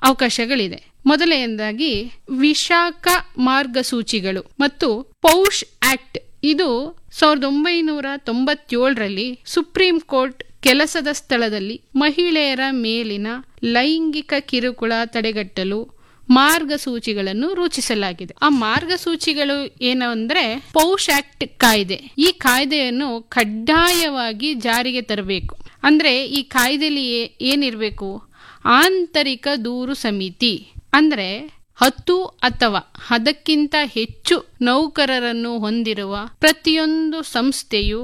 ಅವಕಾಶಗಳಿದೆ ಮೊದಲನೆಯದಾಗಿ ವಿಶಾಖ ಮಾರ್ಗಸೂಚಿಗಳು ಮತ್ತು ಪೌಷ್ ಆಕ್ಟ್ ಇದು ಸಾವಿರದ ಒಂಬೈನೂರ ತೊಂಬತ್ತೇಳರಲ್ಲಿ ಸುಪ್ರೀಂ ಕೋರ್ಟ್ ಕೆಲಸದ ಸ್ಥಳದಲ್ಲಿ ಮಹಿಳೆಯರ ಮೇಲಿನ ಲೈಂಗಿಕ ಕಿರುಕುಳ ತಡೆಗಟ್ಟಲು ಮಾರ್ಗಸೂಚಿಗಳನ್ನು ರೂಪಿಸಲಾಗಿದೆ ಆ ಮಾರ್ಗಸೂಚಿಗಳು ಏನು ಅಂದ್ರೆ ಪೌಷ್ ಆಕ್ಟ್ ಕಾಯ್ದೆ ಈ ಕಾಯ್ದೆಯನ್ನು ಕಡ್ಡಾಯವಾಗಿ ಜಾರಿಗೆ ತರಬೇಕು ಅಂದ್ರೆ ಈ ಕಾಯ್ದೆಯಲ್ಲಿ ಏ- ಏನಿರ್ಬೇಕು ಆಂತರಿಕ ದೂರು ಸಮಿತಿ ಅಂದ್ರೆ ಹತ್ತು ಅಥವಾ ಅದಕ್ಕಿಂತ ಹೆಚ್ಚು ನೌಕರರನ್ನು ಹೊಂದಿರುವ ಪ್ರತಿಯೊಂದು ಸಂಸ್ಥೆಯು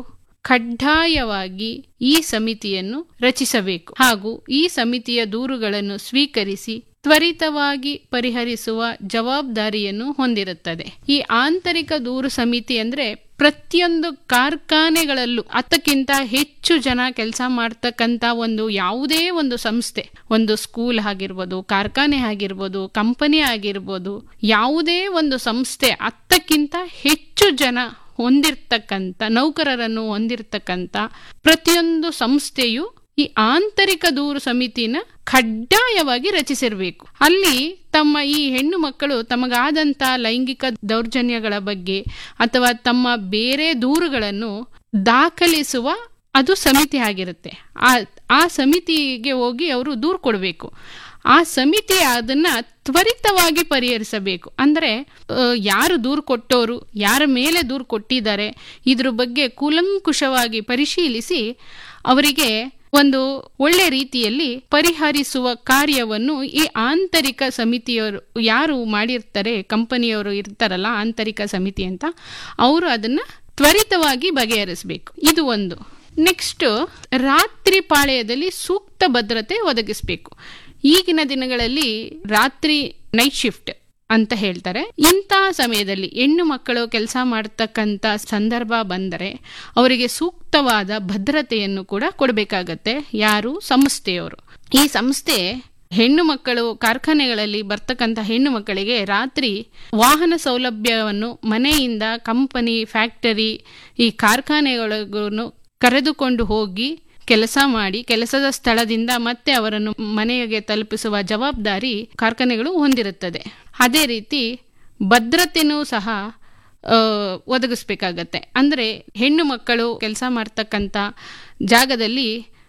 ಕಡ್ಡಾಯವಾಗಿ ಈ ಸಮಿತಿಯನ್ನು ರಚಿಸಬೇಕು ಹಾಗೂ ಈ ಸಮಿತಿಯ ದೂರುಗಳನ್ನು ಸ್ವೀಕರಿಸಿ ತ್ವರಿತವಾಗಿ ಪರಿಹರಿಸುವ ಜವಾಬ್ದಾರಿಯನ್ನು ಹೊಂದಿರುತ್ತದೆ ಈ ಆಂತರಿಕ ದೂರು ಸಮಿತಿ ಅಂದ್ರೆ ಪ್ರತಿಯೊಂದು ಕಾರ್ಖಾನೆಗಳಲ್ಲೂ ಹತ್ತಕ್ಕಿಂತ ಹೆಚ್ಚು ಜನ ಕೆಲಸ ಮಾಡ್ತಕ್ಕಂತ ಒಂದು ಯಾವುದೇ ಒಂದು ಸಂಸ್ಥೆ ಒಂದು ಸ್ಕೂಲ್ ಆಗಿರ್ಬೋದು ಕಾರ್ಖಾನೆ ಆಗಿರ್ಬೋದು ಕಂಪನಿ ಆಗಿರ್ಬೋದು ಯಾವುದೇ ಒಂದು ಸಂಸ್ಥೆ ಹತ್ತಕ್ಕಿಂತ ಹೆಚ್ಚು ಜನ ಹೊಂದಿರ್ತಕ್ಕಂಥ ನೌಕರರನ್ನು ಹೊಂದಿರ್ತಕ್ಕಂಥ ಪ್ರತಿಯೊಂದು ಸಂಸ್ಥೆಯು ಈ ಆಂತರಿಕ ದೂರು ಸಮಿತಿನ ಕಡ್ಡಾಯವಾಗಿ ರಚಿಸಿರಬೇಕು ಅಲ್ಲಿ ತಮ್ಮ ಈ ಹೆಣ್ಣು ಮಕ್ಕಳು ತಮಗಾದಂಥ ಲೈಂಗಿಕ ದೌರ್ಜನ್ಯಗಳ ಬಗ್ಗೆ ಅಥವಾ ತಮ್ಮ ಬೇರೆ ದೂರುಗಳನ್ನು ದಾಖಲಿಸುವ ಅದು ಸಮಿತಿ ಆಗಿರುತ್ತೆ ಆ ಆ ಸಮಿತಿಗೆ ಹೋಗಿ ಅವರು ದೂರು ಕೊಡಬೇಕು ಆ ಸಮಿತಿ ಅದನ್ನ ತ್ವರಿತವಾಗಿ ಪರಿಹರಿಸಬೇಕು ಅಂದರೆ ಆ, ಯಾರು ದೂರು ಕೊಟ್ಟೋರು ಯಾರ ಮೇಲೆ ದೂರು ಕೊಟ್ಟಿದ್ದಾರೆ ಇದ್ರ ಬಗ್ಗೆ ಕೂಲಂಕುಷವಾಗಿ ಪರಿಶೀಲಿಸಿ ಅವರಿಗೆ ಒಂದು ಒಳ್ಳೆ ರೀತಿಯಲ್ಲಿ ಪರಿಹರಿಸುವ ಕಾರ್ಯವನ್ನು ಈ ಆಂತರಿಕ ಸಮಿತಿಯವರು ಯಾರು ಮಾಡಿರ್ತಾರೆ ಕಂಪನಿಯವರು ಇರ್ತಾರಲ್ಲ ಆಂತರಿಕ ಸಮಿತಿ ಅಂತ ಅವರು ಅದನ್ನ ತ್ವರಿತವಾಗಿ ಬಗೆಹರಿಸಬೇಕು ಇದು ಒಂದು ನೆಕ್ಸ್ಟ್ ರಾತ್ರಿ ಪಾಳ್ಯದಲ್ಲಿ ಸೂಕ್ತ ಭದ್ರತೆ ಒದಗಿಸಬೇಕು ಈಗಿನ ದಿನಗಳಲ್ಲಿ ರಾತ್ರಿ ನೈಟ್ ಶಿಫ್ಟ್ ಅಂತ ಹೇಳ್ತಾರೆ ಇಂತಹ ಸಮಯದಲ್ಲಿ ಹೆಣ್ಣು ಮಕ್ಕಳು ಕೆಲಸ ಮಾಡ್ತಕ್ಕಂಥ ಸಂದರ್ಭ ಬಂದರೆ ಅವರಿಗೆ ಸೂಕ್ತವಾದ ಭದ್ರತೆಯನ್ನು ಕೂಡ ಕೊಡಬೇಕಾಗತ್ತೆ ಯಾರು ಸಂಸ್ಥೆಯವರು ಈ ಸಂಸ್ಥೆ ಹೆಣ್ಣು ಮಕ್ಕಳು ಕಾರ್ಖಾನೆಗಳಲ್ಲಿ ಬರ್ತಕ್ಕಂಥ ಹೆಣ್ಣು ಮಕ್ಕಳಿಗೆ ರಾತ್ರಿ ವಾಹನ ಸೌಲಭ್ಯವನ್ನು ಮನೆಯಿಂದ ಕಂಪನಿ ಫ್ಯಾಕ್ಟರಿ ಈ ಕಾರ್ಖಾನೆಗಳಿಗೂ ಕರೆದುಕೊಂಡು ಹೋಗಿ ಕೆಲಸ ಮಾಡಿ ಕೆಲಸದ ಸ್ಥಳದಿಂದ ಮತ್ತೆ ಅವರನ್ನು ಮನೆಗೆ ತಲುಪಿಸುವ ಜವಾಬ್ದಾರಿ ಕಾರ್ಖಾನೆಗಳು ಹೊಂದಿರುತ್ತದೆ ಅದೇ ರೀತಿ ಭದ್ರತೆನೂ ಸಹ ಆ, ಒದಗಿಸ್ಬೇಕಾಗತ್ತೆ ಅಂದರೆ ಹೆಣ್ಣು ಮಕ್ಕಳು ಕೆಲಸ ಮಾಡ್ತಕ್ಕಂಥ ಜಾಗದಲ್ಲಿ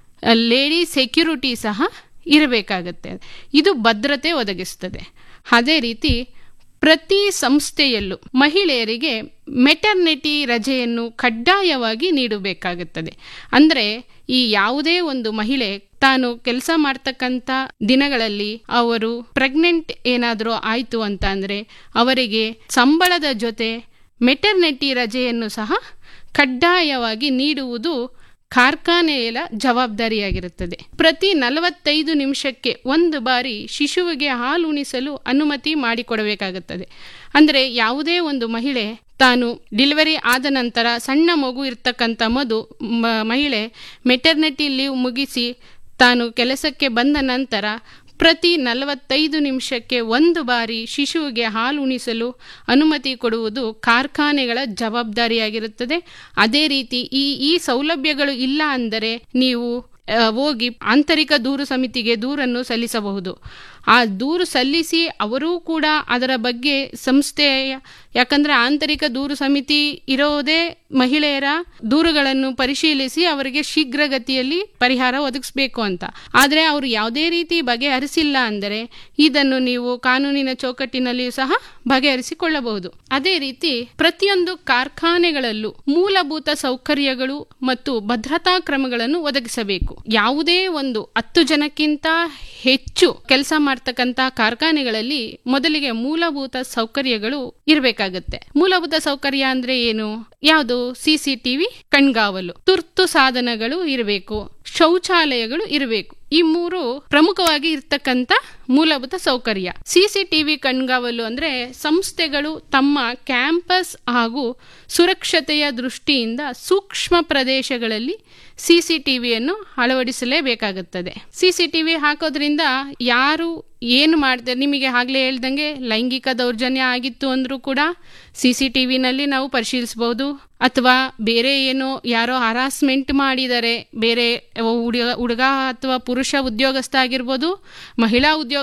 ಲೇಡಿ ಸೆಕ್ಯೂರಿಟಿ ಸಹ ಇರಬೇಕಾಗತ್ತೆ ಇದು ಭದ್ರತೆ ಒದಗಿಸ್ತದೆ ಅದೇ ರೀತಿ ಪ್ರತಿ ಸಂಸ್ಥೆಯಲ್ಲೂ ಮಹಿಳೆಯರಿಗೆ ಮೆಟರ್ನಿಟಿ ರಜೆಯನ್ನು ಕಡ್ಡಾಯವಾಗಿ ನೀಡಬೇಕಾಗುತ್ತದೆ ಅಂದರೆ ಈ ಯಾವುದೇ ಒಂದು ಮಹಿಳೆ ತಾನು ಕೆಲಸ ಮಾಡ್ತಕ್ಕಂಥ ದಿನಗಳಲ್ಲಿ ಅವರು ಪ್ರೆಗ್ನೆಂಟ್ ಏನಾದರೂ ಆಯಿತು ಅಂತ ಅಂದರೆ ಅವರಿಗೆ ಸಂಬಳದ ಜೊತೆ ಮೆಟರ್ನಿಟಿ ರಜೆಯನ್ನು ಸಹ ಕಡ್ಡಾಯವಾಗಿ ನೀಡುವುದು ಕಾರ್ಖಾನೆಯ ಜವಾಬ್ದಾರಿಯಾಗಿರುತ್ತದೆ ಪ್ರತಿ ನಲವತ್ತೈದು ನಿಮಿಷಕ್ಕೆ ಒಂದು ಬಾರಿ ಶಿಶುವಿಗೆ ಹಾಲು ಉಣಿಸಲು ಅನುಮತಿ ಮಾಡಿಕೊಡಬೇಕಾಗುತ್ತದೆ ಅಂದರೆ ಯಾವುದೇ ಒಂದು ಮಹಿಳೆ ತಾನು ಡೆಲಿವರಿ ಆದ ನಂತರ ಸಣ್ಣ ಮಗು ಇರ್ತಕ್ಕಂಥ ಮಧು ಮ- ಮಹಿಳೆ ಮೆಟರ್ನಿಟಿ ಲೀವ್ ಮುಗಿಸಿ ತಾನು ಕೆಲಸಕ್ಕೆ ಬಂದ ನಂತರ ಪ್ರತಿ ನಲವತ್ತೈದು ನಿಮಿಷಕ್ಕೆ ಒಂದು ಬಾರಿ ಶಿಶುವಿಗೆ ಹಾಲು ಉಣಿಸಲು ಅನುಮತಿ ಕೊಡುವುದು ಕಾರ್ಖಾನೆಗಳ ಜವಾಬ್ದಾರಿಯಾಗಿರುತ್ತದೆ ಅದೇ ರೀತಿ ಈ ಈ ಸೌಲಭ್ಯಗಳು ಇಲ್ಲ ಅಂದರೆ ನೀವು ಆ, ಹೋಗಿ ಆಂತರಿಕ ದೂರು ಸಮಿತಿಗೆ ದೂರನ್ನು ಸಲ್ಲಿಸಬಹುದು ಆ ದೂರು ಸಲ್ಲಿಸಿ ಅವರೂ ಕೂಡ ಅದರ ಬಗ್ಗೆ ಸಂಸ್ಥೆಯ ಯಾಕಂದ್ರೆ ಆಂತರಿಕ ದೂರು ಸಮಿತಿ ಇರೋದೇ ಮಹಿಳೆಯರ ದೂರುಗಳನ್ನು ಪರಿಶೀಲಿಸಿ ಅವರಿಗೆ ಶೀಘ್ರಗತಿಯಲ್ಲಿ ಪರಿಹಾರ ಒದಗಿಸಬೇಕು ಅಂತ ಆದರೆ ಅವರು ಯಾವುದೇ ರೀತಿ ಬಗೆಹರಿಸಿಲ್ಲ ಅಂದರೆ ಇದನ್ನು ನೀವು ಕಾನೂನಿನ ಚೌಕಟ್ಟಿನಲ್ಲಿಯೂ ಸಹ ಬಗೆಹರಿಸಿಕೊಳ್ಳಬಹುದು ಅದೇ ರೀತಿ ಪ್ರತಿಯೊಂದು ಕಾರ್ಖಾನೆಗಳಲ್ಲೂ ಮೂಲಭೂತ ಸೌಕರ್ಯಗಳು ಮತ್ತು ಭದ್ರತಾ ಕ್ರಮಗಳನ್ನು ಒದಗಿಸಬೇಕು ಯಾವುದೇ ಒಂದು ಹತ್ತು ಜನಕ್ಕಿಂತ ಹೆಚ್ಚು ಕೆಲಸ ಮಾಡ್ತಕ್ಕಂಥ ಕಾರ್ಖಾನೆಗಳಲ್ಲಿ ಮೊದಲಿಗೆ ಮೂಲಭೂತ ಸೌಕರ್ಯಗಳು ಇರಬೇಕಾಗತ್ತೆ ಮೂಲಭೂತ ಸೌಕರ್ಯ ಅಂದ್ರೆ ಏನು ಯಾವುದು ಸಿಸಿಟಿವಿ ಕಣ್ಗಾವಲು ತುರ್ತು ಸಾಧನಗಳು ಇರಬೇಕು ಶೌಚಾಲಯಗಳು ಇರಬೇಕು ಈ ಮೂರು ಪ್ರಮುಖವಾಗಿ ಇರ್ತಕ್ಕಂಥ ಮೂಲಭೂತ ಸೌಕರ್ಯ ಸಿಸಿಟಿವಿ ಕಣ್ಗಾವಲು ಅಂದ್ರೆ ಸಂಸ್ಥೆಗಳು ತಮ್ಮ ಕ್ಯಾಂಪಸ್ ಹಾಗೂ ಸುರಕ್ಷತೆಯ ದೃಷ್ಟಿಯಿಂದ ಸೂಕ್ಷ್ಮ ಪ್ರದೇಶಗಳಲ್ಲಿ ಸಿಸಿಟಿವಿಯನ್ನು ಅಳವಡಿಸಲೇಬೇಕಾಗುತ್ತದೆ ಸಿಸಿಟಿವಿ ಹಾಕೋದ್ರಿಂದ ಯಾರು ಏನು ಮಾಡ್ತಾರೆ ನಿಮಗೆ ಆಗ್ಲೇ ಹೇಳ್ದಂಗೆ ಲೈಂಗಿಕ ದೌರ್ಜನ್ಯ ಆಗಿತ್ತು ಅಂದ್ರೂ ಕೂಡ ಸಿಸಿಟಿವಿನಲ್ಲಿ ನಾವು ಪರಿಶೀಲಿಸಬಹುದು ಅಥವಾ ಬೇರೆ ಏನೋ ಯಾರೋ ಹರಾಸ್ಮೆಂಟ್ ಮಾಡಿದ್ದಾರೆ ಬೇರೆ ಹುಡುಗ ಹುಡುಗ ಅಥವಾ ಪುರುಷ ಉದ್ಯೋಗಸ್ಥ ಆಗಿರ್ಬೋದು ಮಹಿಳಾ ಉದ್ಯೋಗ